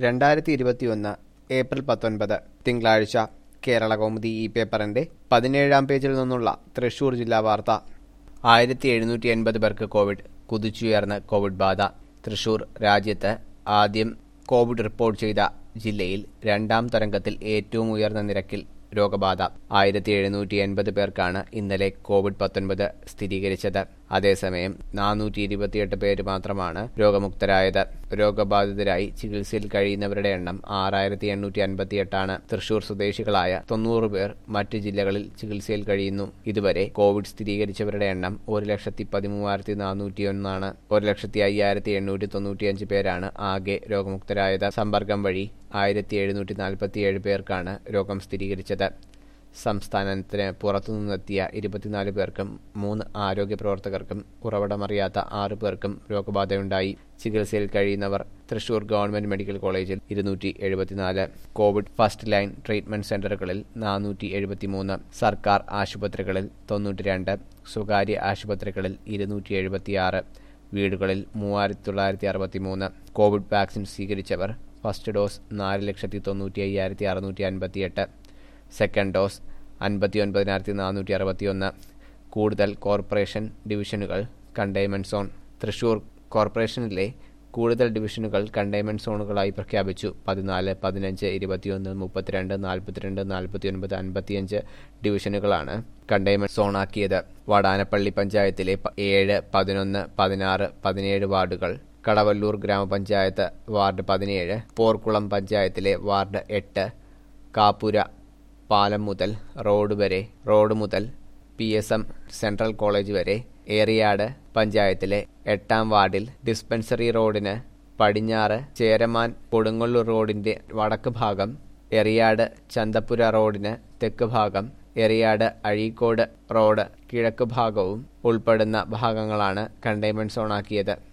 രണ്ടായിരത്തി ഇരുപത്തിയൊന്ന് ഏപ്രിൽ പത്തൊൻപത് തിങ്കളാഴ്ച കേരള കൗമുദി ഈ പേപ്പറിന്റെ പതിനേഴാം പേജിൽ നിന്നുള്ള തൃശൂർ ജില്ലാ വാർത്ത ആയിരത്തി എഴുന്നൂറ്റി എൺപത് പേർക്ക് കോവിഡ് കുതിച്ചുയർന്ന് കോവിഡ് ബാധ തൃശൂർ രാജ്യത്ത് ആദ്യം കോവിഡ് റിപ്പോർട്ട് ചെയ്ത ജില്ലയിൽ രണ്ടാം തരംഗത്തിൽ ഏറ്റവും ഉയർന്ന നിരക്കിൽ രോഗബാധ ആയിരത്തി എഴുന്നൂറ്റി എൺപത് പേർക്കാണ് ഇന്നലെ കോവിഡ് പത്തൊൻപത് സ്ഥിരീകരിച്ചത് അതേസമയം നാനൂറ്റി ഇരുപത്തിയെട്ട് പേര് മാത്രമാണ് രോഗമുക്തരായത് രോഗബാധിതരായി ചികിത്സയിൽ കഴിയുന്നവരുടെ എണ്ണം ആറായിരത്തി എണ്ണൂറ്റി അൻപത്തിയെട്ടാണ് തൃശൂർ സ്വദേശികളായ തൊണ്ണൂറ് പേർ മറ്റ് ജില്ലകളിൽ ചികിത്സയിൽ കഴിയുന്നു ഇതുവരെ കോവിഡ് സ്ഥിരീകരിച്ചവരുടെ എണ്ണം ഒരു ലക്ഷത്തി പതിമൂവായിരത്തി നാനൂറ്റി ഒന്നാണ് ഒരു ലക്ഷത്തി അയ്യായിരത്തി എണ്ണൂറ്റി തൊണ്ണൂറ്റിയഞ്ച് പേരാണ് ആകെ രോഗമുക്തരായത് സമ്പർക്കം വഴി ആയിരത്തി എഴുന്നൂറ്റി നാൽപ്പത്തിയേഴ് പേർക്കാണ് രോഗം സ്ഥിരീകരിച്ചത് സംസ്ഥാനത്തിന് പുറത്തുനിന്നെത്തിയ ഇരുപത്തിനാല് പേർക്കും മൂന്ന് ആരോഗ്യ പ്രവർത്തകർക്കും ഉറവിടമറിയാത്ത ആറ് പേർക്കും രോഗബാധയുണ്ടായി ചികിത്സയിൽ കഴിയുന്നവർ തൃശൂർ ഗവൺമെന്റ് മെഡിക്കൽ കോളേജിൽ ഇരുന്നൂറ്റി എഴുപത്തിനാല് കോവിഡ് ഫസ്റ്റ് ലൈൻ ട്രീറ്റ്മെന്റ് സെന്ററുകളിൽ നാനൂറ്റി എഴുപത്തിമൂന്ന് സർക്കാർ ആശുപത്രികളിൽ തൊണ്ണൂറ്റിരണ്ട് സ്വകാര്യ ആശുപത്രികളിൽ ഇരുന്നൂറ്റി എഴുപത്തിയാറ് വീടുകളിൽ മൂവായിരത്തി തൊള്ളായിരത്തി അറുപത്തിമൂന്ന് കോവിഡ് വാക്സിൻ സ്വീകരിച്ചവർ ഫസ്റ്റ് ഡോസ് നാല് ലക്ഷത്തി തൊണ്ണൂറ്റി അയ്യായിരത്തി അറുന്നൂറ്റി അൻപത്തിയെട്ട് സെക്കൻഡ് ഡോസ് അൻപത്തി ഒൻപതിനായിരത്തി നാനൂറ്റി അറുപത്തിയൊന്ന് കൂടുതൽ കോർപ്പറേഷൻ ഡിവിഷനുകൾ കണ്ടെയ്ൻമെന്റ് സോൺ തൃശൂർ കോർപ്പറേഷനിലെ കൂടുതൽ ഡിവിഷനുകൾ കണ്ടെയ്ൻമെന്റ് സോണുകളായി പ്രഖ്യാപിച്ചു പതിനാല് പതിനഞ്ച് ഇരുപത്തിയൊന്ന് മുപ്പത്തിരണ്ട് നാൽപ്പത്തിരണ്ട് നാൽപ്പത്തിയൊൻപത് അൻപത്തിയഞ്ച് ഡിവിഷനുകളാണ് കണ്ടെയ്ൻമെന്റ് സോണാക്കിയത് വടാനപ്പള്ളി പഞ്ചായത്തിലെ പ- ഏഴ് പതിനൊന്ന് പതിനാറ് പതിനേഴ് വാർഡുകൾ കടവല്ലൂർ ഗ്രാമപഞ്ചായത്ത് വാർഡ് പതിനേഴ് പോർക്കുളം പഞ്ചായത്തിലെ വാർഡ് എട്ട് കാപ്പുര പാലം മുതൽ റോഡ് വരെ റോഡ് മുതൽ P S M central college വരെ ഏറിയാട് പഞ്ചായത്തിലെ എട്ടാം വാർഡിൽ ഡിസ്പെൻസറി റോഡിന് പടിഞ്ഞാറ് ചേരമാൻ കൊടുങ്ങല്ലൂർ റോഡിന്റെ വടക്ക് ഭാഗം എറിയാട് ചന്തപ്പുര റോഡിന് തെക്ക് ഭാഗം എറിയാട് അഴീക്കോട് റോഡ് കിഴക്ക് ഭാഗവും ഉൾപ്പെടുന്ന ഭാഗങ്ങളാണ് കണ്ടെയ്ൻമെന്റ് സോണാക്കിയത്